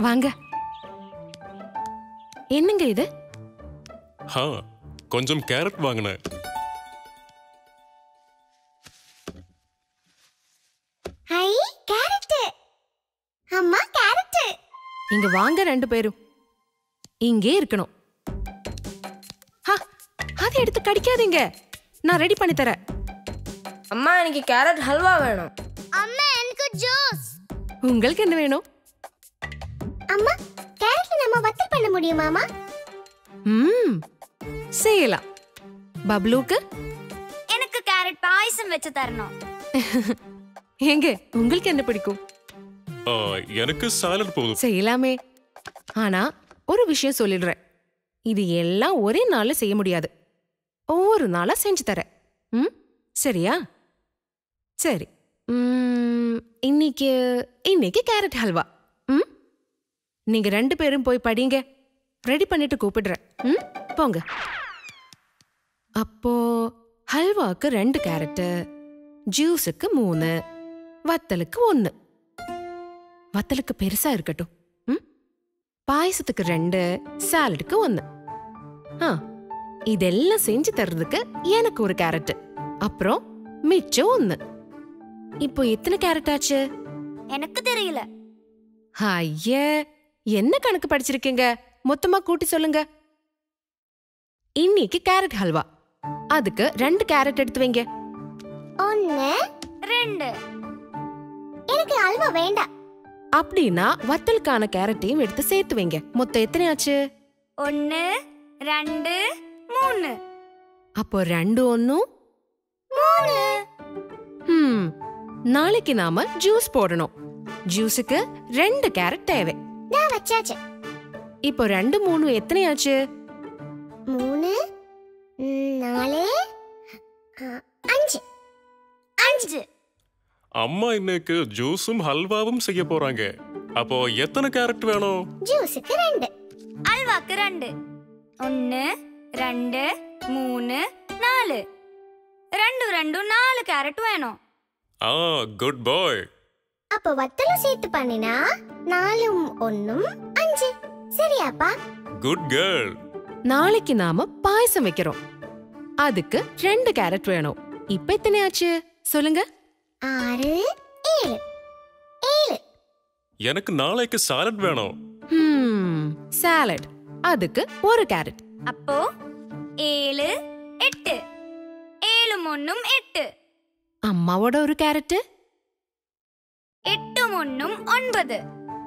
வாங்க என்னங்க இது ஹா கொஞ்சம் கேரட் வாங்கினேன் ஹை கேரட் அம்மா கேரட் இங்க வாங்க ரெண்டு பேரும் இங்கே இருக்கணும் ஹா, அதை எடுத்து கடிக்காதீங்க நான் ரெடி பண்ணி தரேன் அம்மா எனக்கு கேரட் ஹல்வா வேணும் அம்மா எனக்கு ஜூஸ் உங்களுக்கு என்ன வேணும் அம்மா கேரட்ல நம்ம வத்தல் பண்ண முடியுமாமா ம் செய்யலாம் பப்ளூக்கு எனக்கு கேரட் பாயசம் வச்சு தரணும் எங்க உங்களுக்கு என்ன பிடிக்கும் ஆ, எனக்கு சாலட் போதும் செய்யலாமே ஆனா ஒரு விஷயம் சொல்லிடுறேன் இது எல்லாம் ஒரே நாள்ல செய்ய முடியாது ஒவ்வொரு நாளா செஞ்சு தரேன் ம் சரியா சரி ம், இன்னைக்கு இன்னைக்கு கேரட் ஹல்வா ம் நீங்க ரெண்டு பேரும் போய் படிங்க ரெடி பண்ணிட்டு கூப்பிடுறேன் ம் போங்க அப்போ ஹல்வாக்கு ரெண்டு கேரட்டு ஜூஸுக்கு மூணு வத்தலுக்கு ஒன்று வத்தலுக்கு பெருசா இருக்கட்டும் ம் பாயசத்துக்கு ரெண்டு சாலடுக்கு ஒன்று ஆ இதெல்லாம் செஞ்சு தர்றதுக்கு எனக்கு ஒரு கேரட் அப்புறம் மிச்சம் ஒன்று இப்போ எத்தனை கேரட் ஆச்சு எனக்கு தெரியல ஐய என்ன கணக்கு படிச்சிருக்கீங்க மொத்தமா கூட்டி சொல்லுங்க இன்னைக்கு கேரட் ஹல்வா அதுக்கு ரெண்டு கேரட் எடுத்து வைங்க ஒன்னு ரெண்டு எனக்கு அல்வா வேண்டாம் அப்படின்னா வத்தலுக்கான கேரட்டையும் எடுத்து சேர்த்து வைங்க மொத்தம் எத்தனை ஆச்சு ஒன்னு ரெண்டு மூணு அப்போ ரெண்டு ஒன்னும் மூணு ஹம் நாளைக்கு நாம ஜூஸ் போடணும் ஜூஸுக்கு ரெண்டு கேரட் தேவை நான் வச்சாச்சு இப்போ ரெண்டு மூணு எத்தனை ஆச்சு மூணு ம், நாலு ஆ, அஞ்சு அஞ்சு அம்மா இன்னைக்கு ஜூஸும் ஹல்வாவும் செய்ய போறாங்க அப்போ எத்தனை கேரட் வேணும் ஜூஸுக்கு ரெண்டு அல்வாக்கு ரெண்டு ஒன்னு ரெண்டு மூணு நாலு ரெண்டு ரெண்டு நாலு கேரட் வேணும் ஆ குட் பாய் அப்போ வத்தலும் சேர்த்து பண்ணினா நாலும் ஒன்னும் அஞ்சு சரியாப்பா குட் கேர்ள் நாளைக்கு நாம பாயசம் வைக்கிறோம் அதுக்கு ரெண்டு கேரட் வேணும் இப்ப எத்தனை ஆச்சு சொல்லுங்க ஆறு ஏழு ஏழு எனக்கு நாளைக்கு சாலட் வேணும் ஹம் சாலட் அதுக்கு ஒரு கேரட் அப்போ ஏழு எட்டு ஏழு ஒன்னும் எட்டு அம்மாவோட ஒரு கேரட் எட்டு ஒன்னும் ஒன்பது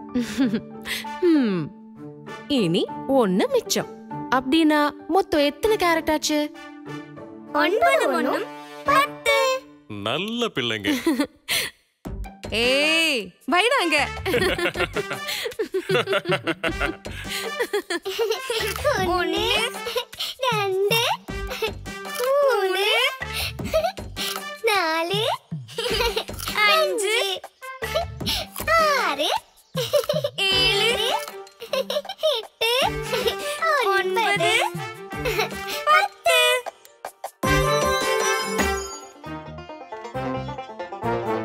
ஹம் இனி ஒண்ணு மிச்சம் அப்படின்னா மொத்தம் எத்தனை கேரட் ஆச்சு ஒன்பது ஒன்னும் பத்து நல்ல பிள்ளைங்க ஏய் வைடாங்க ஒன்னு ரெண்டு மூணு நாலு அஞ்சு ஆறு ஏழு எட்டு ஒன்பது பத்து